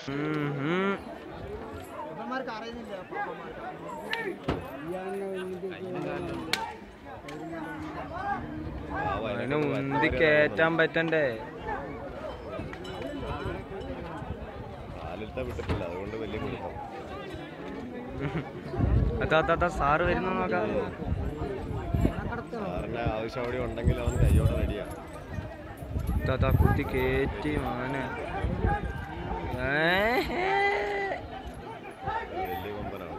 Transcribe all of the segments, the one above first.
ഉം, ഉം. ഇവന്മാർക്ക് അറിയുന്നില്ല പാപ്പന്മാർക്ക് അവന് ഉന്തി കയറ്റാൻ പറ്റണ്ടേ കാലിലത്തെ വിട്ടിട്ടില്ല അതുകൊണ്ട് വലിയ കുഴപ്പം അതാ അതാ, അതാ സാറ് വരുന്നു നോക്കാം സാറിന്റെ ആവശ്യം അവിടെ ഉണ്ടെങ്കിൽ അവൻ കയ്യോടെ റെഡിയാണ് അതാ, അതാ കുത്തി കയറ്റി മാനെ ഏഹ്. വലിയ കൊമ്പനാണ്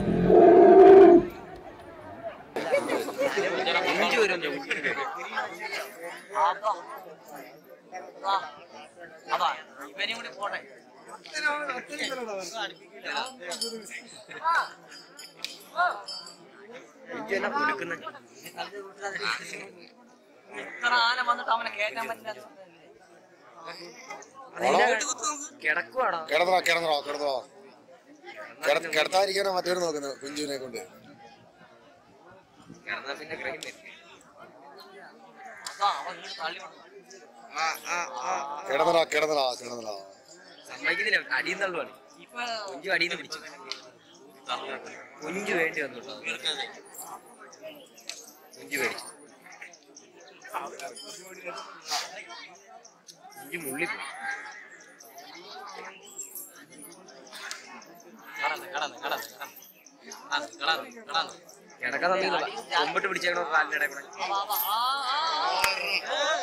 ഇവനും കൂടി പോട്ടെ ഇത്ര ആന വന്നിട്ട് അവനെ കേറ്റാൻ പറ്റില്ല കിടക്കുവാടാ കിടന്നോ കിടന്നോ കിടന്നോ കിട- കിടത്താതിരിക്കാനോ മറ്റൊരു നോക്കുന്നത് കുഞ്ചുവിനെ കൊണ്ട് അതാ അവൻ ഇങ്ങോട്ട് തള്ളി വന്നു കിടന്നോ കിടന്നോ കിടന്നോ സമ്മതിക്കുന്നില്ല അടിയും തള്ളുവാണ് ഇപ്പൊ കുഞ്ചു അടിയിൽ നിന്ന് പിടിച്ചു കുഞ്ചു വേണ്ടി വന്നു കേട്ടോ കുഞ്ചു മേടിച്ചു കുഞ്ചു മുള്ളി കടന്ന് കടന്ന് കടന്ന് കടന്ന് കടന്ന് കടന്ന് കിടക്കാൻ തന്നില്ല കൊമ്പിട്ട് പിടിച്ചേക്കണോ കാലിന്റെ ഇടയിൽ കൂടെ അവ, അവ, ആ, ആ.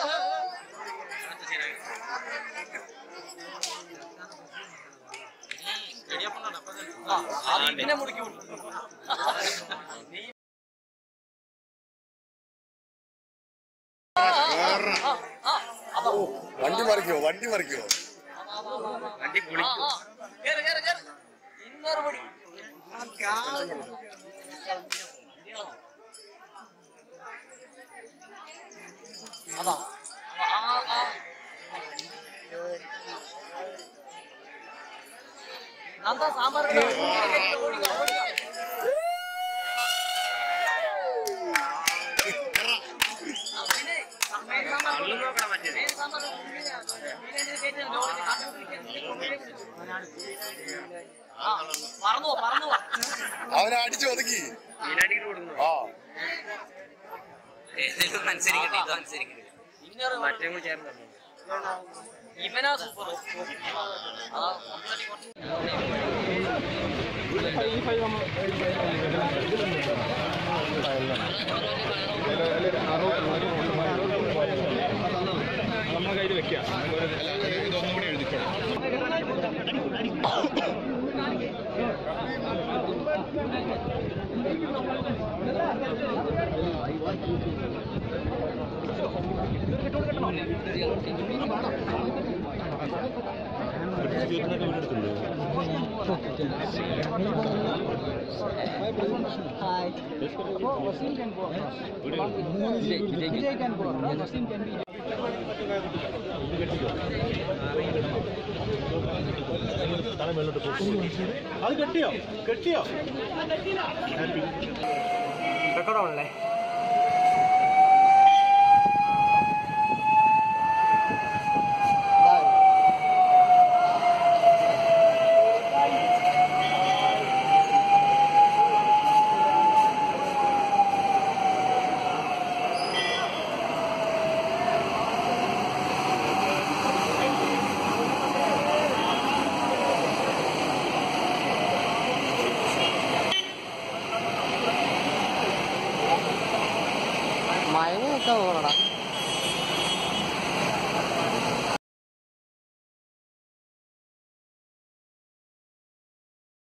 ആ, അത് ഇതിനെ മുറിക്കൂല. നീ വണ്ടി മറിക്കോ വണ്ടി മറിക്കോ വണ്ടി കുളിക്കും ആ, കേറ്, കേറ്, കേറ്. ഇന്നൊരു പിടി. അതാ ആ, ആ. നന്ദ സാമ്പാർ ഇട്ടോ. ഓടിക്കോ, ഓടിക്കോ, ഓടിക്കോ. ആ, പിന്നെ, മെയിൻ സാമ്പാർ കള്ളു നോക്കണം മറ്റേ മെയിൻ സാമ്പാർ പിന്നെ, പിന്നെ ഇതിന് കയറ്റി ലോറിന് കാറ്റ് പിടിക്കാൻ. ആ, പറന്നു പോ, പറന്നു പോ. അവനെ അടിച്ചു ഒതുക്കി മീനാട്ടിക്ക് കൊടുക്കുന്നു ആ ഏതെങ്കിലും അനുസരിക്കട്ടെ ഇത് അനുസരിക്കട്ടെ ഇന്നൊരു മറ്റേ കൂടി ചേർന്ന് തന്നു. ഇവനാ സൂപ്പർ അതാ സംസാരിക്കാൻ കുറച്ച് അത് കെട്ടിയോ കെട്ടിയോ മയങ്ങൊക്കെ പോകണടാ